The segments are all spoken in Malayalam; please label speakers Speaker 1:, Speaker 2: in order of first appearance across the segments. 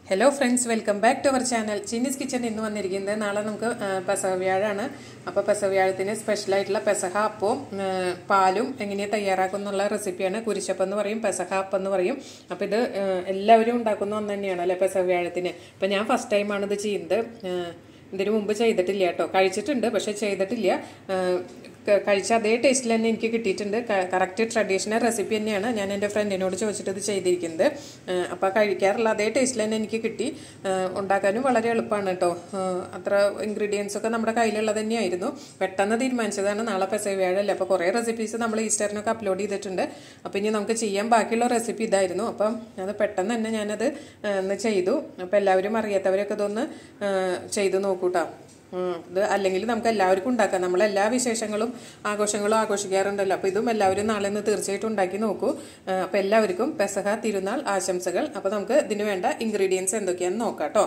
Speaker 1: Hello friends welcome back to our channel Chinnis kitchen ഇന്ന് വന്നിരിക്കുന്നത് നാളെ നമുക്ക് ആ, പെസഹ വ്യാഴാണ് അപ്പോൾ പെസഹ വ്യാഴത്തിന് സ്പെഷ്യലായിട്ടുള്ള പെസഹ അപ്പവും ആ, പാലും എങ്ങനെയാണ് തയ്യാറാക്കും എന്നുള്ള റെസിപ്പിയാണ് കുരിശപ്പം എന്ന് പറയും പെസഹ അപ്പം എന്ന് പറയും അപ്പോൾ ഇത് ആ, എല്ലാവരും ഉണ്ടാക്കുന്ന ഒന്ന് തന്നെയാണ് അല്ലേ പെസഹ വ്യാഴത്തിന് അപ്പോൾ ഞാൻ ഫസ്റ്റ് ടൈമാണ് ഇത് ചെയ്യുന്നത് ആ, ഇതിനു മുമ്പ് ചെയ്തിട്ടില്ല കേട്ടോ കഴിച്ചിട്ടുണ്ട് പക്ഷെ ചെയ്തിട്ടില്ല ആ, ക- കഴിച്ച അതേ ടേസ്റ്റിൽ തന്നെ എനിക്ക് കിട്ടിയിട്ടുണ്ട് കറക്റ്റ് ട്രഡീഷണൽ റെസിപ്പി തന്നെയാണ് ഞാൻ എൻ്റെ ഫ്രണ്ടിനോട് ചോദിച്ചിട്ട് ഇത് ചെയ്തിരിക്കുന്നത് അപ്പോൾ കഴിക്കാറുള്ള അതേ ടേസ്റ്റിൽ തന്നെ എനിക്ക് കിട്ടി ആ, ഉണ്ടാക്കാനും വളരെ എളുപ്പമാണ് കേട്ടോ ആ, അത്ര ഇൻഗ്രീഡിയൻസ് ഒക്കെ നമ്മുടെ കയ്യിലുള്ളത് തന്നെയായിരുന്നു പെട്ടെന്ന് തീരുമാനിച്ചതാണ് നാളെ പെസവ വ്യാഴല്ലേ അപ്പോൾ കുറേ റെസിപ്പീസ് നമ്മൾ ഈസ്റ്ററിനൊക്കെ അപ്ലോഡ് ചെയ്തിട്ടുണ്ട് അപ്പോൾ ഇനി നമുക്ക് ചെയ്യാൻ ബാക്കിയുള്ള റെസിപ്പി ഇതായിരുന്നു അപ്പം അത് പെട്ടെന്ന് തന്നെ ഞാനത് ആ, ഒന്ന് ചെയ്തു അപ്പോൾ എല്ലാവരും അറിയാത്തവരൊക്കെ ഇതൊന്ന് ആ, ചെയ്തു നോക്കൂട്ടോ ഉം. ഇത് അല്ലെങ്കിൽ നമുക്ക് എല്ലാവർക്കും ഉണ്ടാക്കാം നമ്മൾ എല്ലാ വിശേഷങ്ങളും ആഘോഷങ്ങളും ആഘോഷിക്കാറുണ്ടല്ലോ അപ്പോൾ ഇതും എല്ലാവരും നാളെ നിന്ന് തീർച്ചയായിട്ടും ഉണ്ടാക്കി നോക്കൂ അപ്പോൾ എല്ലാവർക്കും പെസഹ തിരുനാൾ ആശംസകൾ അപ്പോൾ നമുക്ക് ഇതിന് വേണ്ട ഇൻഗ്രീഡിയൻസ് എന്തൊക്കെയാണെന്ന് നോക്കാം കേട്ടോ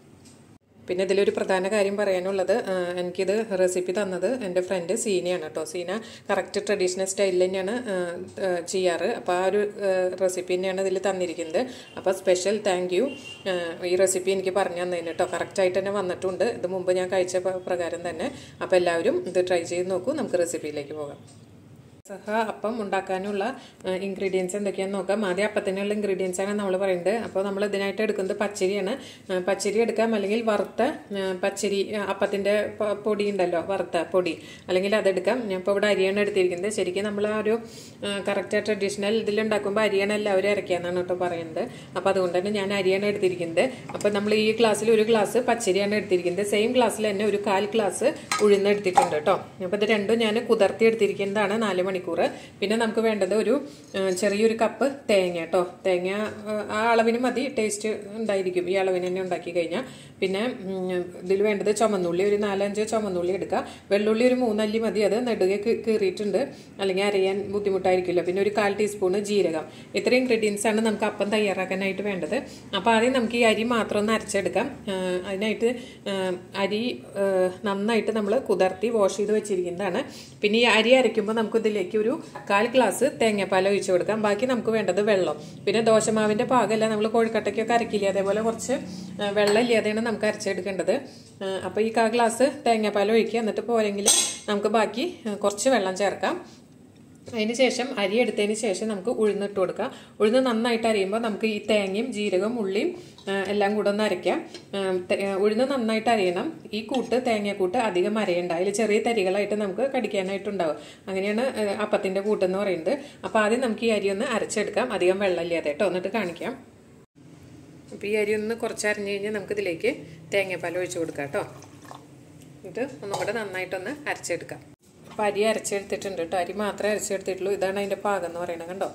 Speaker 1: പിന്നെ ഇതിലൊരു പ്രധാന കാര്യം പറയാനുള്ളത് ആ, എനിക്കിത് റെസിപ്പി തന്നത് എൻ്റെ ഫ്രണ്ട് സീനയാണ് കേട്ടോ സീന കറക്റ്റ് ട്രഡീഷണൽ സ്റ്റൈലിൽ തന്നെയാണ് ആ, ആ, ചെയ്യാറ് അപ്പോൾ ആ ഒരു റെസിപ്പി തന്നെയാണ് ഇതിൽ തന്നിരിക്കുന്നത് അപ്പോൾ സ്പെഷ്യൽ താങ്ക് യു ഈ റെസിപ്പി എനിക്ക് പറഞ്ഞു തന്നതിന് കേട്ടോ കറക്റ്റായിട്ട് തന്നെ വന്നിട്ടുണ്ട് ഇത് മുമ്പ് ഞാൻ കഴിച്ച പ- പ്രകാരം തന്നെ അപ്പോൾ എല്ലാവരും ഇത് ട്രൈ ചെയ്ത് നോക്കൂ നമുക്ക് റെസിപ്പിയിലേക്ക് പോകാം സഹ അപ്പം ഉണ്ടാക്കാനുള്ള ഇൻഗ്രീഡിയൻസ് എന്തൊക്കെയാണെന്ന് നോക്കാം ആദ്യം അപ്പത്തിനുള്ള ഇൻഗ്രീഡിയൻസ് ആണ് നമ്മൾ പറയുന്നത് അപ്പോൾ നമ്മൾ ഇതിനായിട്ട് എടുക്കുന്നത് പച്ചരിയാണ് ആ, പച്ചരി എടുക്കാം അല്ലെങ്കിൽ വറുത്ത ആ, പച്ചരി ആ, അപ്പത്തിൻ്റെ പ- പൊടി ഉണ്ടല്ലോ വറുത്ത പൊടി അല്ലെങ്കിൽ അതെടുക്കാം ഞാൻ ഇപ്പോൾ ഇവിടെ അരിയാണ് എടുത്തിരിക്കുന്നത് ശരിക്കും നമ്മൾ ആ ഒരു കറക്റ്റ് ട്രഡീഷണൽ ഇതിലുണ്ടാക്കുമ്പോൾ അരിയാണ് എല്ലാവരും ഇറക്കിയാന്നാണ് കേട്ടോ പറയുന്നത് അപ്പോൾ അതുകൊണ്ട് തന്നെ ഞാൻ അരിയാണ് എടുത്തിരിക്കുന്നത് അപ്പോൾ നമ്മൾ ഈ ഗ്ലാസ്സിൽ ഒരു ഗ്ലാസ് പച്ചരിയാണ് എടുത്തിരിക്കുന്നത് സെയിം ഗ്ലാസ്സിൽ തന്നെ ഒരു കാൽ ഗ്ലാസ് ഉഴുന്ന് എടുത്തിട്ടുണ്ട് കേട്ടോ അപ്പോൾ ഇത് രണ്ടും ഞാൻ കുതിർത്തി എടുത്തിരിക്കുന്നതാണ് നാല് മണിക്കൂർ പിന്നെ നമുക്ക് വേണ്ടത് ഒരു ആ, ചെറിയൊരു കപ്പ് തേങ്ങ കേട്ടോ തേങ്ങ ആ, ആ അളവിന് മതി ടേസ്റ്റ് ഉണ്ടായിരിക്കും ഈ അളവിന് തന്നെ ഉണ്ടാക്കി കഴിഞ്ഞാൽ പിന്നെ ഇതിൽ വേണ്ടത് ചുമന്നുള്ളി ഒരു നാലഞ്ച് ചുമന്നുള്ളി എടുക്കുക വെള്ളുള്ളി ഒരു മൂന്നല്ലി മതി അത് നെടുകെ കീ- കീറിയിട്ടുണ്ട് അല്ലെങ്കിൽ അരയാൻ ബുദ്ധിമുട്ടായിരിക്കില്ല പിന്നെ ഒരു കാൽ ടീസ്പൂണ് ജീരകം ഇത്രയും ഇൻഗ്രീഡിയൻസ് ആണ് നമുക്ക് അപ്പം തയ്യാറാക്കാനായിട്ട് വേണ്ടത് അപ്പോൾ ആദ്യം നമുക്ക് ഈ അരി മാത്രം ഒന്ന് അരച്ചെടുക്കാം ആ, അതിനായിട്ട് ആ, അരി ആ, നന്നായിട്ട് നമ്മൾ കുതിർത്തി വാഷ് ചെയ്ത് വെച്ചിരിക്കുന്നതാണ് പിന്നെ ഈ അരി അരയ്ക്കുമ്പോൾ നമുക്ക് ഇതിലേക്ക് ഒരു കാൽ ഗ്ലാസ് തേങ്ങാപ്പാൽ ഒഴിച്ചു കൊടുക്കാം ബാക്കി നമുക്ക് വേണ്ടത് വെള്ളം പിന്നെ ദോശമാവിൻ്റെ പാകമല്ല നമ്മൾ കോഴിക്കട്ടയ്ക്കൊക്കെ അരക്കില്ലേ അതേപോലെ കുറച്ച് ആ, വെള്ളം ഇല്ലാതെയാണ് നമുക്ക് അരച്ചെടുക്കേണ്ടത് ആ, അപ്പോൾ ഈ കാൽ ഗ്ലാസ് തേങ്ങാപ്പാൽ ഒഴിക്കുക എന്നിട്ട് പോരെങ്കിൽ നമുക്ക് ബാക്കി ആ, കുറച്ച് വെള്ളം ചേർക്കാം അതിന് ശേഷം അരി എടുത്തതിന് ശേഷം നമുക്ക് ഉഴുന്നിട്ട് കൊടുക്കാം ഉഴുന്ന് നന്നായിട്ട് അരിയുമ്പോൾ നമുക്ക് ഈ തേങ്ങയും ജീരകവും ഉള്ളിയും ആ, എല്ലാം കൂടെ ഒന്ന് അരയ്ക്കാം ആ, തെ- ആ, ഉഴുന്ന് നന്നായിട്ട് അരിയണം ഈ കൂട്ട് തേങ്ങാക്കൂട്ട് അധികം അരയണ്ട അതിൽ ചെറിയ തരികളായിട്ട് നമുക്ക് കടിക്കാനായിട്ടുണ്ടാവും അങ്ങനെയാണ് ആ, അപ്പത്തിൻ്റെ കൂട്ടെന്ന് പറയുന്നത് അപ്പോൾ ആദ്യം നമുക്ക് ഈ അരി ഒന്ന് അരച്ചെടുക്കാം അധികം വെള്ളമില്ലാതെ കേട്ടോ എന്നിട്ട് കാണിക്കാം അപ്പോൾ ഈ അരി ഒന്ന് കുറച്ച് അരിഞ്ഞ് കഴിഞ്ഞാൽ നമുക്ക് ഇതിലേക്ക് തേങ്ങാപ്പാൽ ഒഴിച്ച് കൊടുക്കാം കേട്ടോ ഇത് ഒന്നും കൂടെ നന്നായിട്ടൊന്ന് അരച്ചെടുക്കാം അപ്പോൾ അരി അരച്ചെടുത്തിട്ടുണ്ട് കേട്ടോ അരി മാത്രമേ അരച്ചെടുത്തിട്ടുള്ളൂ ഇതാണ് അതിൻ്റെ പാകം എന്ന് പറയുന്നത് കണ്ടോ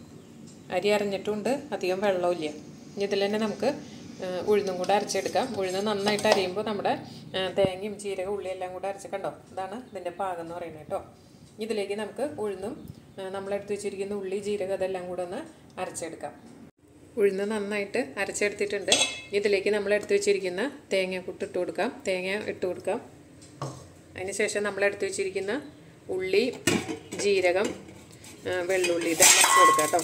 Speaker 1: അരി അരഞ്ഞിട്ടുണ്ട് അധികം വെള്ളമില്ല ഇനി ഇതിൽ തന്നെ നമുക്ക് ആ, ഉഴുന്നും കൂടെ അരച്ചെടുക്കാം ഉഴുന്ന് നന്നായിട്ട് അരിയുമ്പോൾ നമ്മുടെ ആ, തേങ്ങയും ജീരകം ഉള്ളി എല്ലാം കൂടെ അരച്ച് കണ്ടോ ഇതാണ് ഇതിൻ്റെ പാകം എന്ന് പറയുന്നത് കേട്ടോ ഇതിലേക്ക് നമുക്ക് ഉഴുന്നും ആ, നമ്മളെടുത്ത് വെച്ചിരിക്കുന്ന ഉള്ളി ജീരകം അതെല്ലാം കൂടെ ഒന്ന് അരച്ചെടുക്കാം ഉഴുന്ന് നന്നായിട്ട് അരച്ചെടുത്തിട്ടുണ്ട് ഇതിലേക്ക് നമ്മൾ എടുത്തു വെച്ചിരിക്കുന്ന തേങ്ങ കൂട്ട് ഇട്ട് കൊടുക്കാം തേങ്ങ ഇട്ട് കൊടുക്കാം അതിനുശേഷം നമ്മൾ എടുത്തു വെച്ചിരിക്കുന്ന ഉള്ളി ജീരകം ആ, വെള്ളുള്ളി ഇതെല്ലാം ഇട്ട് കൊടുക്കാം കേട്ടോ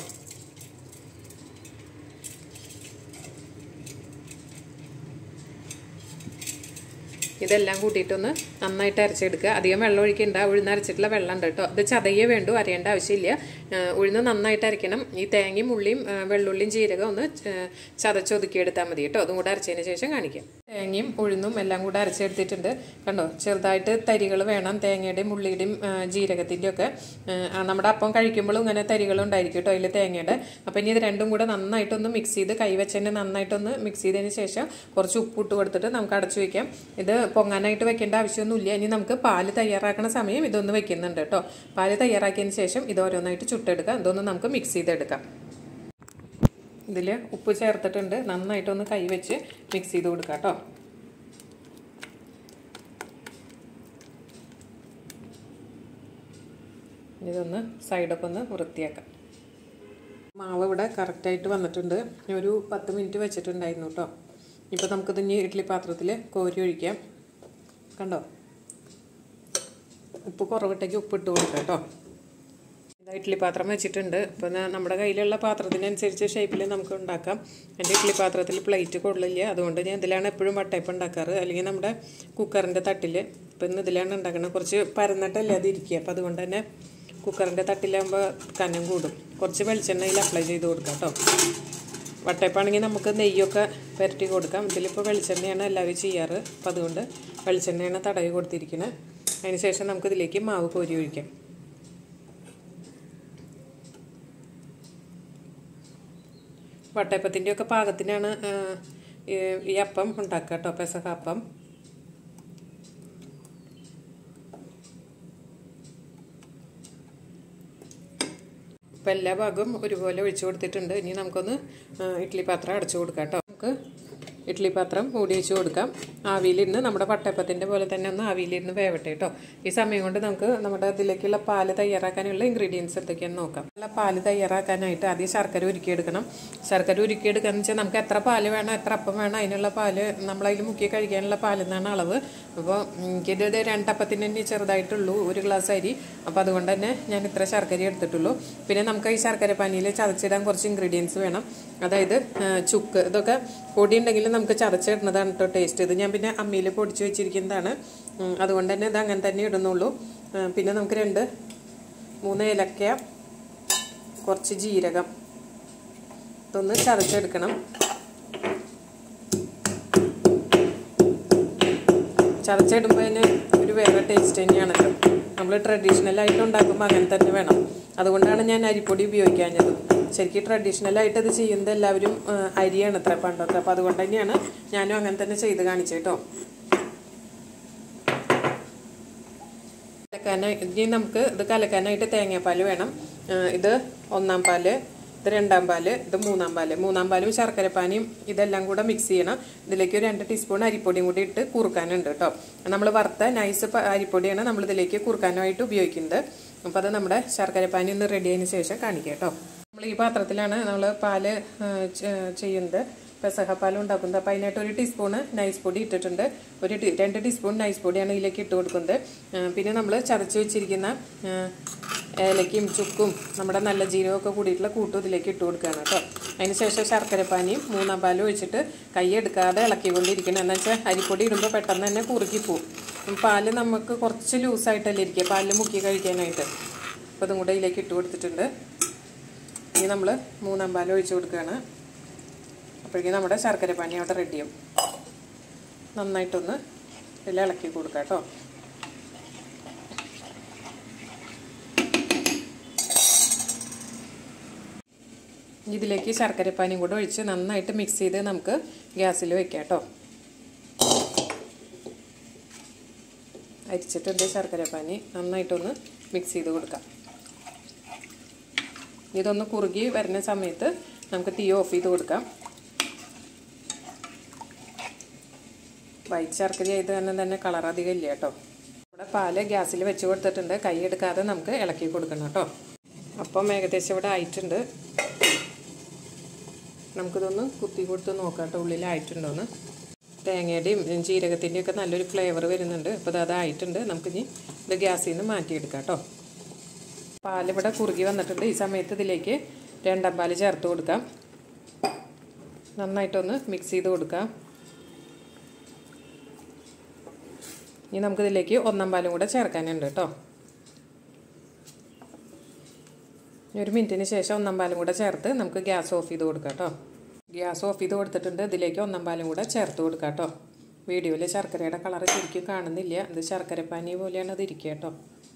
Speaker 1: ഇതെല്ലാം കൂട്ടിയിട്ടൊന്ന് നന്നായിട്ട് അരച്ചെടുക്കുക അധികം വെള്ളം ഒഴിക്കണ്ട ഉഴുന്ന് അരച്ചിട്ടുള്ള വെള്ളം ഉണ്ട് കേട്ടോ ഇത് ചതയേ വേണ്ടു അരയേണ്ട ആവശ്യമില്ല ആ, ഉഴുന്ന് നന്നായിട്ട് അരയ്ക്കണം ഈ തേങ്ങയും ഉള്ളിയും ആ, വെള്ളുള്ളിയും ജീരകം ഒന്ന് ച- ചതച്ചൊതുക്കി എടുത്താൽ മതി കേട്ടോ അതും കൂടെ അരച്ചതിന് ശേഷം കാണിക്കാം തേങ്ങയും ഉഴുന്നും എല്ലാം കൂടെ അരച്ചെടുത്തിട്ടുണ്ട് കണ്ടോ ചെറുതായിട്ട് തരികൾ വേണം തേങ്ങയുടെയും ഉള്ളിയുടെയും ആ, ജീരകത്തിൻ്റെയും ഒക്കെ ആ, നമ്മുടെ അപ്പം കഴിക്കുമ്പോഴും ഇങ്ങനെ തരികൾ ഉണ്ടായിരിക്കും കേട്ടോ അതിൽ തേങ്ങയുടെ അപ്പം ഇനി ഇത് രണ്ടും കൂടെ നന്നായിട്ടൊന്ന് മിക്സ് ചെയ്ത് കൈവച്ചതിന് നന്നായിട്ടൊന്ന് മിക്സ് ചെയ്തതിന് ശേഷം കുറച്ച് ഉപ്പിട്ട് കൊടുത്തിട്ട് നമുക്ക് അടച്ചു വയ്ക്കാം ഇത് പൊങ്ങാനായിട്ട് വെക്കേണ്ട ആവശ്യമൊന്നുമില്ല ഇനി നമുക്ക് പാല് തയ്യാറാക്കുന്ന സമയം ഇതൊന്ന് വെക്കുന്നുണ്ട് കേട്ടോ പാല് തയ്യാറാക്കിയതിന് ശേഷം ഇത് ഓരോന്നായിട്ട് ചുട്ടെടുക്കാം ഇതൊന്ന് നമുക്ക് മിക്സ് ചെയ്തെടുക്കാം ഇതിൽ ഉപ്പ് ചേർത്തിട്ടുണ്ട് നന്നായിട്ടൊന്ന് കൈവച്ച് മിക്സ് ചെയ്ത് കൊടുക്കാം കേട്ടോ ഇതൊന്ന് സൈഡൊക്കെ ഒന്ന് വൃത്തിയാക്കാം മാവ് ഇവിടെ കറക്റ്റായിട്ട് വന്നിട്ടുണ്ട് ഞാൻ ഒരു പത്ത് മിനിറ്റ് വെച്ചിട്ടുണ്ടായിരുന്നു കേട്ടോ ഇപ്പോൾ നമുക്കിത് ഇനി ഇഡ്ഡലി പാത്രത്തിൽ കോരി ഒഴിക്കാം കണ്ടോ ഉപ്പ് കുറവിട്ടേക്ക് ഉപ്പ് ഇട്ട് കൊടുക്കാം കേട്ടോ ഇഡ്ഡലി പാത്രം വെച്ചിട്ടുണ്ട് അപ്പോൾ നമ്മുടെ കയ്യിലുള്ള പാത്രത്തിനനുസരിച്ച് ഷേപ്പിൽ നമുക്ക് ഉണ്ടാക്കാം എൻ്റെ ഇഡ്ഡലി പാത്രത്തിൽ പ്ലേറ്റ് കൊള്ളില്ല അതുകൊണ്ട് ഞാൻ ഇതിലാണ് എപ്പോഴും വട്ടയപ്പം ഉണ്ടാക്കാറ് അല്ലെങ്കിൽ നമ്മുടെ കുക്കറിൻ്റെ തട്ടിൽ ഇപ്പം ഇന്ന് ഇതിലാണ് ഉണ്ടാക്കുന്നത് കുറച്ച് പരന്നിട്ടല്ലേ അത് ഇരിക്കുക അപ്പോൾ അതുകൊണ്ട് തന്നെ കുക്കറിൻ്റെ തട്ടിലാകുമ്പോൾ കനം കൂടും കുറച്ച് വെളിച്ചെണ്ണയിൽ അപ്ലൈ ചെയ്ത് കൊടുക്കാം കേട്ടോ വട്ടയപ്പാണെങ്കിൽ നമുക്ക് നെയ്യൊക്കെ പുരട്ടി കൊടുക്കാം ഇതിലിപ്പോൾ വെളിച്ചെണ്ണയാണ് എല്ലാവരും ചെയ്യാറ് അപ്പോൾ അതുകൊണ്ട് വെളിച്ചെണ്ണയാണ് തടവി കൊടുത്തിരിക്കുന്നത് അതിന് ശേഷം നമുക്കിതിലേക്ക് മാവ് കോരി ഒഴിക്കാം വട്ടയപ്പത്തിൻ്റെ ഒക്കെ പാകത്തിനാണ് ഈ അപ്പം ഉണ്ടാക്കുക കേട്ടോ പെസഹ അപ്പം ഇപ്പം എല്ലാ ഭാഗവും ഒരുപോലെ ഒഴിച്ചു കൊടുത്തിട്ടുണ്ട് ഇനി നമുക്കൊന്ന് ഇഡ്ഡലി പാത്രം അടച്ചു കൊടുക്കാം കേട്ടോ നമുക്ക് ഇഡ്ഡലി പാത്രം മൂടി വെച്ച് കൊടുക്കാം ആവിയിലിരുന്ന് നമ്മുടെ പട്ടയപ്പത്തിൻ്റെ പോലെ തന്നെ ഒന്ന് ആവിയിലിരുന്ന് വേവട്ടെ കേട്ടോ ഈ സമയം കൊണ്ട് നമുക്ക് നമ്മുടെ ഇതിലേക്കുള്ള പാല് തയ്യാറാക്കാനുള്ള ഇൻഗ്രീഡിയൻസ് എന്തൊക്കെയാണെന്ന് നോക്കാം ഉള്ള പാല് തയ്യാറാക്കാനായിട്ട് ആദ്യം ശർക്കര ഉരുക്കിയെടുക്കണം ശർക്കര ഉരുക്കിയെടുക്കാന്ന് വെച്ചാൽ നമുക്ക് എത്ര പാല് വേണം എത്ര അപ്പം വേണം അതിനുള്ള പാല് നമ്മളതിൽ മുക്കി കഴിക്കാനുള്ള പാലെന്നാണ് അളവ് അപ്പോൾ എനിക്കിത് രണ്ടപ്പത്തിന് തന്നെ ചെറുതായിട്ടുള്ളൂ ഒരു ഗ്ലാസ് അരി അപ്പോൾ അതുകൊണ്ട് തന്നെ ഞാൻ ഇത്ര ശർക്കര എടുത്തിട്ടുള്ളൂ പിന്നെ നമുക്ക് ഈ ശർക്കര പാനിയിൽ ചതച്ചിടാൻ കുറച്ച് ഇൻഗ്രീഡിയൻസ് വേണം അതായത് ചുക്ക് ഇതൊക്കെ പൊടി ഉണ്ടെങ്കിൽ നമുക്ക് ചതച്ചിടുന്നതാണ് കേട്ടോ ടേസ്റ്റ് ഇത് ഞാൻ പിന്നെ അമ്മിയിൽ പൊടിച്ച് വെച്ചിരിക്കുന്നതാണ് അതുകൊണ്ട് തന്നെ ഇത് അങ്ങനെ തന്നെ ഇടുന്നുള്ളൂ പിന്നെ നമുക്ക് രണ്ട് മൂന്ന് ഏലക്ക കുറച്ച് ജീരകം ഇതൊന്ന് ചതച്ചെടുക്കണം ചതച്ചിടുമ്പോൾ അതിന് ഒരു വേറെ ടേസ്റ്റ് തന്നെയാണല്ലോ നമ്മൾ ട്രഡീഷണൽ ആയിട്ട് ഉണ്ടാക്കുമ്പോൾ അങ്ങനെ തന്നെ വേണം അതുകൊണ്ടാണ് ഞാൻ അരിപ്പൊടി ഉപയോഗിക്കാഞ്ഞത് ശരിക്കും ട്രഡീഷണൽ ആയിട്ട് ഇത് ചെയ്യുന്നത് എല്ലാവരും അരിയാണ് ഇത്ര പണ്ടത്തെ അപ്പോൾ അതുകൊണ്ട് തന്നെയാണ് ഞാനും അങ്ങനെ തന്നെ ചെയ്ത് കാണിച്ചേട്ടോ കലക്കാനായി ഇനി നമുക്ക് ഇത് കലക്കാനായിട്ട് തേങ്ങാപ്പാൽ വേണം ഇത് ഒന്നാം പാല് ഇത് രണ്ടാം പാല് ഇത് മൂന്നാം പാല് മൂന്നാം പാലും ശർക്കരപ്പാനിയും ഇതെല്ലാം കൂടെ മിക്സ് ചെയ്യണം ഇതിലേക്ക് ഒരു രണ്ട് ടീസ്പൂൺ അരിപ്പൊടിയും കൂടി ഇട്ട് കുറുക്കാനുണ്ട് കേട്ടോ നമ്മൾ വറുത്ത നൈസ് അരിപ്പൊടിയാണ് നമ്മൾ ഇതിലേക്ക് കുറുക്കാനായിട്ട് ഉപയോഗിക്കുന്നത് അപ്പോൾ അത് നമ്മുടെ ശർക്കരപ്പാനി ഒന്ന് റെഡി ആയതിനു ശേഷം കാണിക്കാം കേട്ടോ നമ്മൾ ഈ പാത്രത്തിലാണ് നമ്മൾ പാല് ചെയ്യുന്നത് പെസഹപ്പാൽ ഉണ്ടാക്കുന്നത് അപ്പോൾ അതിനായിട്ട് ഒരു ടീസ്പൂണ് നൈസ് പൊടി ഇട്ടിട്ടുണ്ട് ഒരു രണ്ട് ടീസ്പൂൺ നൈസ് പൊടിയാണ് ഇതിലേക്ക് ഇട്ട് കൊടുക്കുന്നത് പിന്നെ നമ്മൾ ചതച്ച് വെച്ചിരിക്കുന്ന ഏലക്കയും ചുക്കും നമ്മുടെ നല്ല ജീരകമൊക്കെ കൂടിയിട്ടുള്ള കൂട്ടും ഇതിലേക്ക് ഇട്ട് കൊടുക്കുകയാണ് കേട്ടോ അതിന് ശേഷം ശർക്കരപ്പാനിയും മൂന്നാം പാലും ഒഴിച്ചിട്ട് കൈ എടുക്കാതെ ഇളക്കിക്കൊണ്ടിരിക്കണം എന്ന് വെച്ചാൽ അരിപ്പൊടി ഇടുമ്പോൾ പെട്ടെന്ന് തന്നെ കുറുക്കി പോവും പാല് നമുക്ക് കുറച്ച് ലൂസായിട്ടല്ലേ ഇരിക്കുക പാലിൽ മുക്കി കഴിക്കാനായിട്ട് അപ്പോൾ ഇതും കൂടെ ഇതിലേക്ക് ഇട്ട് കൊടുത്തിട്ടുണ്ട് ഇനി നമ്മൾ മൂന്നാം പാൽ ഒഴിച്ച് കൊടുക്കുകയാണ് അപ്പോഴേക്കും നമ്മുടെ ശർക്കര പാനി അവിടെ റെഡിയാവും നന്നായിട്ടൊന്ന് ഇതിൽ ഇളക്കി കൊടുക്കാം കേട്ടോ ഇതിലേക്ക് ശർക്കരപ്പാനിയും കൂടെ ഒഴിച്ച് നന്നായിട്ട് മിക്സ് ചെയ്ത് നമുക്ക് ഗ്യാസിൽ വെക്കാം കേട്ടോ അരിച്ചിട്ടുണ്ട് ശർക്കരപ്പാനി നന്നായിട്ടൊന്ന് മിക്സ് ചെയ്ത് കൊടുക്കാം ഇതൊന്ന് കുറുകി വരുന്ന സമയത്ത് നമുക്ക് തീ ഓഫ് ചെയ്ത് കൊടുക്കാം വൈറ്റ് ശർക്കര ആയത് കാരണം തന്നെ കളർ അധികം ഇല്ല കേട്ടോ ഇവിടെ പാല് ഗ്യാസിൽ വെച്ച് കൊടുത്തിട്ടുണ്ട് കൈ എടുക്കാതെ നമുക്ക് ഇളക്കി കൊടുക്കണം കേട്ടോ അപ്പം ഏകദേശം ഇവിടെ ആയിട്ടുണ്ട് നമുക്കിതൊന്ന് കുത്തി കൊടുത്ത് നോക്കാം കേട്ടോ ഉള്ളിലായിട്ടുണ്ടോന്ന് തേങ്ങയുടെയും ജീരകത്തിൻ്റെയും ഒക്കെ നല്ലൊരു ഫ്ലേവർ വരുന്നുണ്ട് അപ്പോൾ അത് അതായിട്ടുണ്ട് നമുക്കിനി ഇത് ഗ്യാസിൽ നിന്ന് മാറ്റിയെടുക്കാം കേട്ടോ പാലിവിടെ കുറുകി വന്നിട്ടുണ്ട് ഈ സമയത്ത് ഇതിലേക്ക് രണ്ടാം പാല് ചേർത്ത് കൊടുക്കാം നന്നായിട്ടൊന്ന് മിക്സ് ചെയ്ത് കൊടുക്കാം ഇനി നമുക്കിതിലേക്ക് ഒന്നാം പാലും കൂടെ ചേർക്കാനുണ്ട് കേട്ടോ ഒരു മിനിറ്റിന് ശേഷം ഒന്നാം പാലും കൂടെ ചേർത്ത് നമുക്ക് ഗ്യാസ് ഓഫ് ചെയ്ത് കൊടുക്കാം കേട്ടോ ഗ്യാസ് ഓഫ് ചെയ്ത് കൊടുത്തിട്ടുണ്ട് ഇതിലേക്ക് ഒന്നാം പാലും കൂടെ ചേർത്ത് കൊടുക്കാം കേട്ടോ വീഡിയോയിൽ ശർക്കരയുടെ കളർ ശരിക്കും കാണുന്നില്ല ഇത് ശർക്കരപ്പാനി പോലെയാണ് ഇത് ഇരിക്കുക കേട്ടോ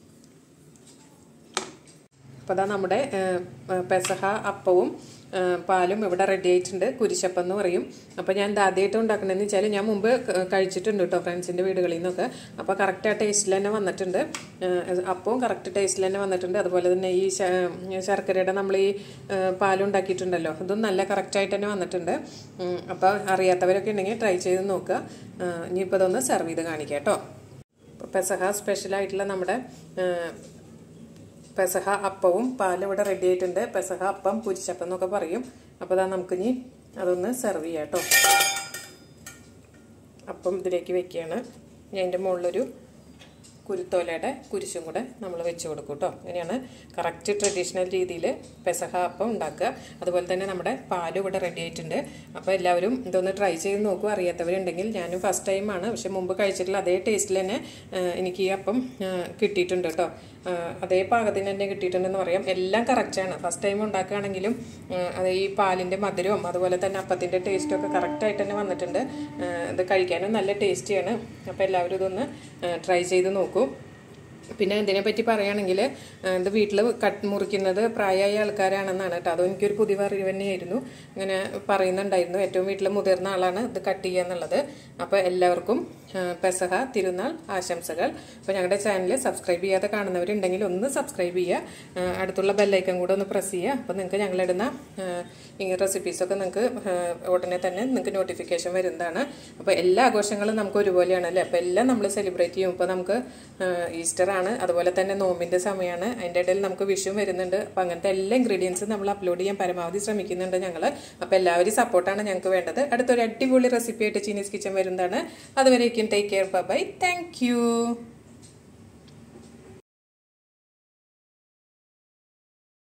Speaker 1: അപ്പോൾ അതാ നമ്മുടെ പെസഹ അപ്പവും പാലും ഇവിടെ റെഡി ആയിട്ടുണ്ട് കുരിശപ്പം എന്ന് പറയും അപ്പോൾ ഞാൻ ഇത് ആദ്യമായിട്ട് ഉണ്ടാക്കണമെന്ന് വെച്ചാൽ ഞാൻ മുമ്പ് കഴിച്ചിട്ടുണ്ട് കേട്ടോ ഫ്രണ്ട്സിൻ്റെ വീടുകളിൽ നിന്നൊക്കെ അപ്പോൾ കറക്റ്റ് ആ ടേസ്റ്റിൽ തന്നെ വന്നിട്ടുണ്ട് അപ്പവും കറക്റ്റ് ടേസ്റ്റിൽ തന്നെ വന്നിട്ടുണ്ട് അതുപോലെ തന്നെ ഈ ശർക്കരയുടെ നമ്മൾ ഈ പാലുണ്ടാക്കിയിട്ടുണ്ടല്ലോ ഇതും നല്ല കറക്റ്റായിട്ട് തന്നെ വന്നിട്ടുണ്ട് അപ്പോൾ അറിയാത്തവരൊക്കെ ഉണ്ടെങ്കിൽ ട്രൈ ചെയ്ത് നോക്കുക ഇനിയിപ്പോൾ ഇതൊന്ന് സെർവ് ചെയ്ത് കാണിക്കാം കേട്ടോ പെസഹ സ്പെഷ്യലായിട്ടുള്ള നമ്മുടെ പെസഹ അപ്പവും പാലും ഇവിടെ റെഡി ആയിട്ടുണ്ട് പെസഹ അപ്പം പുരിച്ചപ്പം എന്നൊക്കെ പറയും അപ്പോൾ അതാ നമുക്കിനി അതൊന്ന് സെർവ് ചെയ്യാം കേട്ടോ അപ്പം ഇതിലേക്ക് വെക്കുകയാണ് ഞാൻ അതിൻ്റെ മുകളിലൊരു കുരുത്തോലയുടെ കുരിശും കൂടെ നമ്മൾ വെച്ച് കൊടുക്കും കേട്ടോ അങ്ങനെയാണ് കറക്റ്റ് ട്രഡീഷണൽ രീതിയിൽ പെസഹ അപ്പം ഉണ്ടാക്കുക അതുപോലെ തന്നെ നമ്മുടെ പാലും ഇവിടെ റെഡി ആയിട്ടുണ്ട് അപ്പോൾ എല്ലാവരും ഇതൊന്ന് ട്രൈ ചെയ്ത് നോക്കുക അറിയാത്തവരുണ്ടെങ്കിൽ ഞാനും ഫസ്റ്റ് ടൈമാണ് പക്ഷെ മുമ്പ് കഴിച്ചിട്ടുള്ള അതേ ടേസ്റ്റിൽ തന്നെ ആ, എനിക്ക് ഈ അപ്പം ആ, കിട്ടിയിട്ടുണ്ട് കേട്ടോ ആ, അതേ പാകത്തിന് തന്നെ കിട്ടിയിട്ടുണ്ടെന്ന് പറയാം എല്ലാം കറക്റ്റാണ് ഫസ്റ്റ് ടൈം ഉണ്ടാക്കുകയാണെങ്കിലും ആ, അത് ഈ പാലിൻ്റെ മധുരവും അതുപോലെ തന്നെ അപ്പത്തിൻ്റെ ടേസ്റ്റും ഒക്കെ കറക്റ്റായിട്ട് തന്നെ വന്നിട്ടുണ്ട് ആ, ഇത് കഴിക്കാനും നല്ല ടേസ്റ്റിയാണ് അപ്പോൾ എല്ലാവരും ഇതൊന്ന് ട്രൈ ചെയ്ത് നോക്കൂ പിന്നെ ഇതിനെ പറ്റി പറയുകയാണെങ്കിൽ ഇത് വീട്ടിൽ കട്ട് മുറിക്കുന്നത് പ്രായമായ ആൾക്കാരാണെന്നാണ് കേട്ടോ അതും എനിക്കൊരു പുതിയ അറിവ് തന്നെയായിരുന്നു ഇങ്ങനെ പറയുന്നുണ്ടായിരുന്നു ഏറ്റവും വീട്ടിൽ മുതിർന്ന ആളാണ് ഇത് കട്ട് ചെയ്യുക എന്നുള്ളത് അപ്പോൾ എല്ലാവർക്കും ആ, പെസഹ തിരുനാൾ ആശംസകൾ അപ്പോൾ ഞങ്ങളുടെ ചാനൽ സബ്സ്ക്രൈബ് ചെയ്യാതെ കാണുന്നവരുണ്ടെങ്കിൽ ഒന്ന് സബ്സ്ക്രൈബ് ചെയ്യുക ആ, അടുത്തുള്ള ബെല്ലൈക്കൺ കൂടെ ഒന്ന് പ്രസ് ചെയ്യുക അപ്പോൾ നിങ്ങൾക്ക് ഞങ്ങളിടുന്ന ആ, ഈ റെസിപ്പീസൊക്കെ നിങ്ങൾക്ക് ആ, ഉടനെ തന്നെ നിങ്ങൾക്ക് നോട്ടിഫിക്കേഷൻ വരുന്നതാണ് അപ്പോൾ എല്ലാ ആഘോഷങ്ങളും നമുക്ക് ഒരുപോലെയാണ് അല്ലേ അപ്പോൾ എല്ലാം നമ്മൾ സെലിബ്രേറ്റ് ചെയ്യും ഇപ്പോൾ നമുക്ക് ഈസ്റ്റർ ആണ് അതുപോലെ തന്നെ നോമ്പിൻ്റെ സമയമാണ് അതിൻ്റെ ഇടയിൽ നമുക്ക് വിഷു വരുന്നുണ്ട് അപ്പോൾ അങ്ങനത്തെ എല്ലാ ഇൻഗ്രീഡിയൻസും നമ്മൾ അപ്ലോഡ് ചെയ്യാൻ പരമാവധി ശ്രമിക്കുന്നുണ്ട് ഞങ്ങൾ അപ്പോൾ എല്ലാവരും സപ്പോർട്ടാണ് ഞങ്ങൾക്ക് വേണ്ടത് അടുത്തൊരു അടിപൊളി റെസിപ്പി ആയിട്ട് ചീനീസ് കിച്ചൻ വരുന്നതാണ് അതുവരേക്കും take care bye thank U